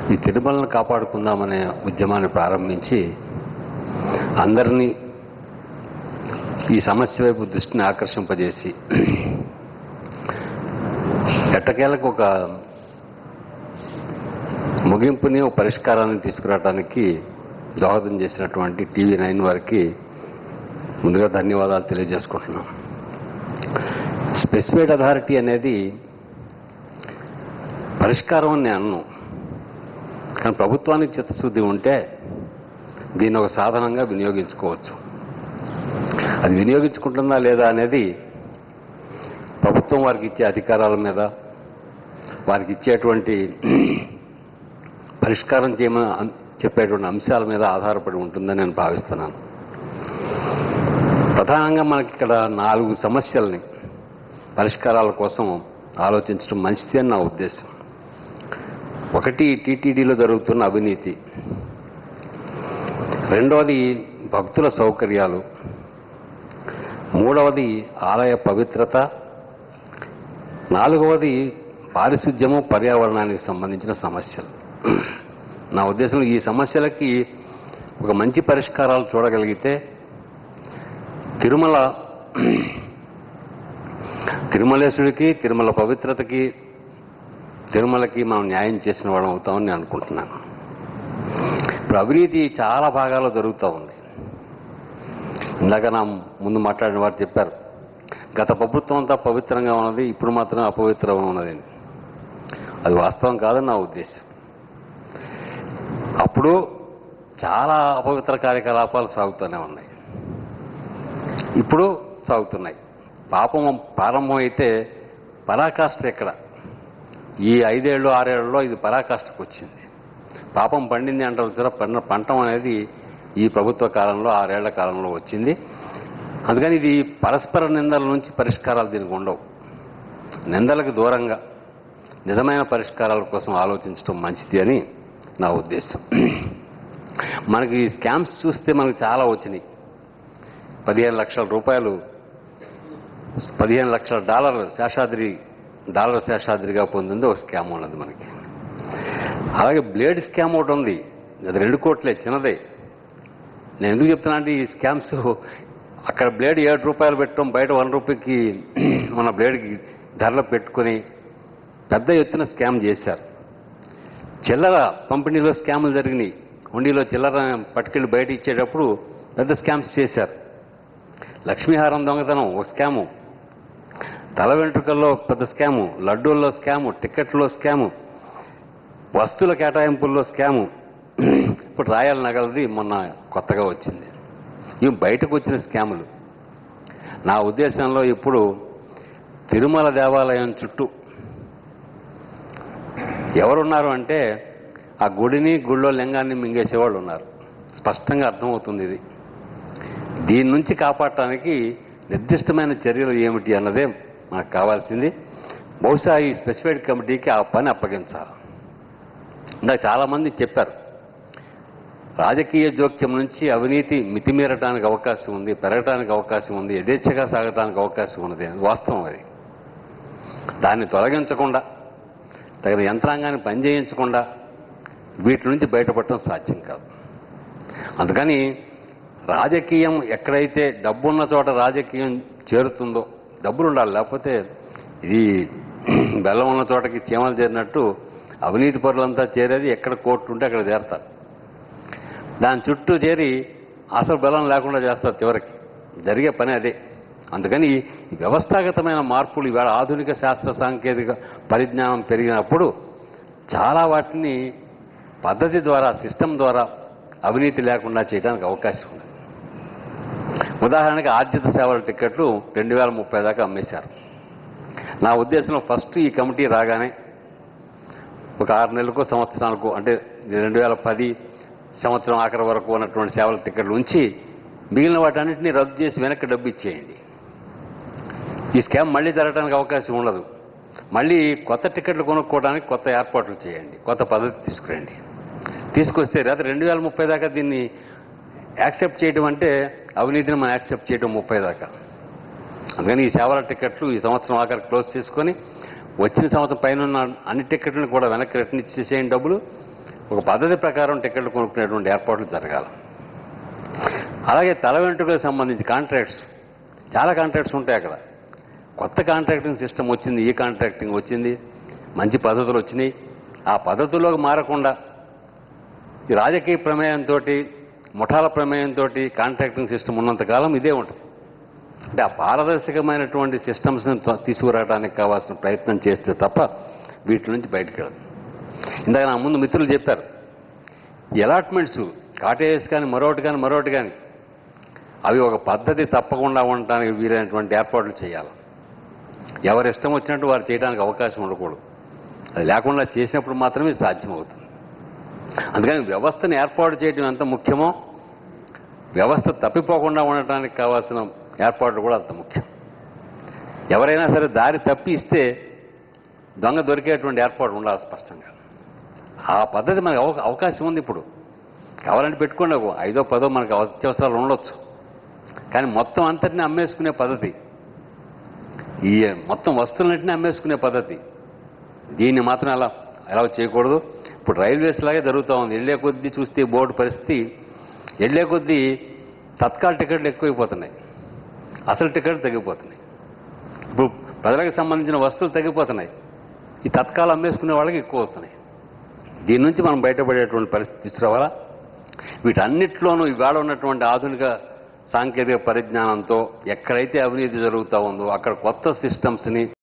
ఈ తిరుమలను కాపాడుకుందామనే ఉద్యమాన్ని ప్రారంభించి అందరినీ ఈ సమస్య వైపు దృష్టిని ఆకర్షింపజేసి ఎట్టకేలకు ఒక ముగింపుని ఒక పరిష్కారాన్ని తీసుకురావడానికి దోహదం చేసినటువంటి టీవీ నైన్ వారికి ముందుగా ధన్యవాదాలు తెలియజేసుకుంటున్నాం స్పెసిఫైడ్ అథారిటీ అనేది పరిష్కారం అని నేను అన్ను కానీ ప్రభుత్వానికి చిత్తశుద్ధి ఉంటే దీన్ని ఒక సాధనంగా వినియోగించుకోవచ్చు అది వినియోగించుకుంటుందా లేదా అనేది ప్రభుత్వం వారికి ఇచ్చే అధికారాల మీద వారికి ఇచ్చేటువంటి పరిష్కారం చేయమని అం- చెప్పేటువంటి అంశాల మీద ఆధారపడి ఉంటుందని నేను భావిస్తున్నాను ప్రధానంగా మనకి ఇక్కడ నాలుగు సమస్యల్ని పరిష్కారాల కోసం ఆలోచించడం మంచిది అని నా ఉద్దేశం ఒకటి టీటీడీలో జరుగుతున్న అవినీతి రెండవది భక్తుల సౌకర్యాలు మూడవది ఆలయ పవిత్రత నాలుగవది పారిశుద్ధ్యము పర్యావరణానికి సంబంధించిన సమస్యలు నా ఉద్దేశంలో ఈ సమస్యలకి ఒక మంచి పరిష్కారాలు చూడగలిగితే తిరుమల తిరుమలేశుడికి తిరుమల పవిత్రతకి తిరుమలకి మనం న్యాయం చేసిన వాళ్ళం అవుతామని నేను అనుకుంటున్నాను ఇప్పుడు అవినీతి చాలా భాగాల్లో జరుగుతూ ఉంది ఇందాక నా ముందు మాట్లాడిన వారు చెప్పారు గత ప్రభుత్వం అంతా పవిత్రంగా ఉన్నది ఇప్పుడు మాత్రం అపవిత్రంగా ఉన్నది అని. అది వాస్తవం కాదని నా ఉద్దేశం అప్పుడు చాలా అపవిత్ర కార్యకలాపాలు సాగుతూనే ఉన్నాయి ఇప్పుడు సాగుతున్నాయి పాపం ప్రారంభం అయితే పరాకాష్ఠ ఎక్కడ ఈ ఐదేళ్ళు ఆరేళ్లలో ఇది పరాకాష్ఠకు వచ్చింది పాపం పండింది అంటారు చూసారా పంట పంటం అనేది ఈ ప్రభుత్వ కాలంలో ఆరేళ్ల కాలంలో వచ్చింది అందుకని ఇది పరస్పర నిందల నుంచి పరిష్కారాలు దీనికి ఉండవు నిందలకు దూరంగా నిజమైన పరిష్కారాల కోసం ఆలోచించడం మంచిది అని నా ఉద్దేశం మనకి ఈ స్కామ్స్ చూస్తే మనకు చాలా వచ్చినాయి పదిహేను లక్షల రూపాయలు పదిహేను లక్షల డాలర్లు శేషాద్రి డాలర్ శేషాద్రిగా పొందింది ఒక స్కామ్ ఉన్నది మనకి అలాగే బ్లేడ్ స్కామ్ ఒకటి ఉంది అది రెండు కోట్లే చిన్నదే నేను ఎందుకు చెప్తున్నా అంటే ఈ స్కామ్స్ అక్కడ బ్లేడ్ ఏడు రూపాయలు పెట్టడం బయట వన్ రూపీకి మన బ్లేడ్కి ధరలు పెట్టుకొని పెద్ద ఎత్తున స్కామ్ చేశారు చిల్లర పంపిణీలో స్కాములు జరిగినాయి ఉండిలో చిల్లర పట్టుకెళ్ళి బయట ఇచ్చేటప్పుడు పెద్ద స్కామ్స్ చేశారు లక్ష్మీహారం దొంగతనం ఒక స్కాము తల వెంట్రుకల్లో పెద్ద స్కాము లడ్డూల్లో స్కాము టికెట్లో స్కాము వస్తువుల కేటాయింపుల్లో స్కాము ఇప్పుడు రాయల్ నగలది మొన్న కొత్తగా వచ్చింది ఇవి బయటకు వచ్చిన స్కాములు నా ఉద్దేశంలో ఇప్పుడు తిరుమల దేవాలయం చుట్టూ ఎవరున్నారు అంటే ఆ గుడిని గుళ్ళో లింగాన్ని మింగేసేవాళ్ళు ఉన్నారు స్పష్టంగా అర్థమవుతుంది ఇది దీని నుంచి కాపాడటానికి నిర్దిష్టమైన చర్యలు ఏమిటి అన్నదే మనకు కావాల్సింది బహుశా ఈ స్పెసిఫైడ్ కమిటీకి ఆ పని అప్పగించాలి ఇందాక చాలామంది చెప్పారు రాజకీయ జోక్యం నుంచి అవినీతి మితిమీరటానికి అవకాశం ఉంది పెరగటానికి అవకాశం ఉంది యథేచ్ఛగా సాగటానికి అవకాశం ఉన్నది అది వాస్తవం అది దాన్ని తొలగించకుండా తగిన యంత్రాంగాన్ని పనిచేయించకుండా వీటి నుంచి బయటపడటం సాధ్యం కాదు అందుకని రాజకీయం ఎక్కడైతే డబ్బున్న చోట రాజకీయం చేరుతుందో డబ్బులు ఉండాలి లేకపోతే ఇది బెల్లం ఉన్న చోటకి చీమలు చేరినట్టు అవినీతి పరులంతా చేరేది ఎక్కడ కోర్టు ఉంటే అక్కడ చేరతారు దాని చుట్టూ చేరి అసలు బలం లేకుండా చేస్తారు చివరికి జరిగే పని అదే అందుకని ఈ వ్యవస్థాగతమైన మార్పులు ఇవాళ ఆధునిక శాస్త్ర సాంకేతిక పరిజ్ఞానం పెరిగినప్పుడు చాలా వాటిని పద్ధతి ద్వారా సిస్టమ్ ద్వారా అవినీతి లేకుండా చేయడానికి అవకాశం ఉంది ఉదాహరణకి ఆర్జిత సేవల టికెట్లు రెండు వేల ముప్పై దాకా అమ్మేశారు నా ఉద్దేశంలో ఫస్ట్ ఈ కమిటీ రాగానే ఒక ఆరు నెలలకు సంవత్సరాలకు అంటే రెండు వేల పది సంవత్సరం ఆఖరి వరకు ఉన్నటువంటి సేవల టికెట్లు ఉంచి మిగిలిన వాటన్నింటినీ రద్దు చేసి వెనక్కి డబ్బు ఇచ్చేయండి ఈ స్కామ్ మళ్ళీ జరగడానికి అవకాశం ఉండదు మళ్ళీ కొత్త టికెట్లు కొనుక్కోవడానికి కొత్త ఏర్పాట్లు చేయండి కొత్త పద్ధతి తీసుకురండి తీసుకొస్తే లేదా రెండు వేల ముప్పై దాకా దీన్ని యాక్సెప్ట్ చేయడం అంటే అవినీతిని మనం యాక్సెప్ట్ చేయడం ముప్పై దాకా అందుకని ఈ సేవల టికెట్లు ఈ సంవత్సరం ఆఖరి క్లోజ్ చేసుకొని వచ్చిన సంవత్సరం పైన ఉన్న అన్ని టికెట్లను కూడా వెనక్కి రిటర్న్ ఇచ్చేసేయండి డబ్బులు ఒక పద్ధతి ప్రకారం టికెట్లు కొనుక్కునేటువంటి ఏర్పాట్లు జరగాలి అలాగే తల వెంట్రుకలకు సంబంధించి కాంట్రాక్ట్స్ చాలా కాంట్రాక్ట్స్ ఉంటాయి అక్కడ కొత్త కాంట్రాక్టింగ్ సిస్టమ్ వచ్చింది ఈ కాంట్రాక్టింగ్ వచ్చింది మంచి పద్ధతులు వచ్చినాయి ఆ పద్ధతుల్లోకి మారకుండా ఈ రాజకీయ ప్రమేయంతో ముఠాల ప్రమేయంతో కాంట్రాక్టింగ్ సిస్టమ్ ఉన్నంతకాలం ఇదే ఉంటుంది అంటే ఆ పారదర్శకమైనటువంటి సిస్టమ్స్ని తీసుకురావడానికి కావాల్సిన ప్రయత్నం చేస్తే తప్ప వీటి నుంచి బయటకు వెళ్ళదు ఇందాక నా ముందు మిత్రులు చెప్పారు ఈ అలాట్మెంట్స్ కాటేజ్ కానీ మరొకటి కానీ మరొకటి కానీ అవి ఒక పద్ధతి తప్పకుండా ఉండటానికి వీలైనటువంటి ఏర్పాట్లు చేయాలి ఎవరి ఇష్టం వచ్చినట్టు వారు చేయడానికి అవకాశం ఉండకూడదు అది లేకుండా చేసినప్పుడు మాత్రమే సాధ్యమవుతుంది అందుకని వ్యవస్థను ఏర్పాటు చేయడం ఎంత ముఖ్యమో వ్యవస్థ తప్పిపోకుండా ఉండటానికి కావాల్సిన ఏర్పాట్లు కూడా అంత ముఖ్యం ఎవరైనా సరే దారి తప్పి ఇస్తే దొంగ దొరికేటువంటి ఏర్పాటు ఉండాలి స్పష్టంగా ఆ పద్ధతి మనకు అవ- అవకాశం ఉంది ఇప్పుడు కావాలంటే పెట్టుకోండి ఒక ఐదో పదో మనకు అత్యవసరాలు ఉండొచ్చు కానీ మొత్తం అంతటిని అమ్మేసుకునే పద్ధతి ఈ మొత్తం వస్తువులన్నింటినీ అమ్మేసుకునే పద్ధతి దీన్ని మాత్రం అలా ఎలా చేయకూడదు ఇప్పుడు రైల్వేస్ లాగే జరుగుతూ ఉంది వెళ్ళే కొద్దీ చూస్తే బోర్డు పరిస్థితి వెళ్ళే కొద్దీ తత్కాల టికెట్లు ఎక్కువైపోతున్నాయి అసలు టికెట్లు తగ్గిపోతున్నాయి ఇప్పుడు ప్రజలకు సంబంధించిన వస్తువులు తగ్గిపోతున్నాయి ఈ తత్కాలు అమ్మేసుకునే వాళ్ళకి ఎక్కువ అవుతున్నాయి దీని నుంచి మనం బయటపడేటువంటి పరిస్థితి తీసుకురావాలా వీటన్నిటిలోనూ ఇవాళ ఉన్నటువంటి ఆధునిక సాంకేతిక పరిజ్ఞానంతో ఎక్కడైతే అవినీతి జరుగుతూ ఉందో అక్కడ కొత్త సిస్టమ్స్ని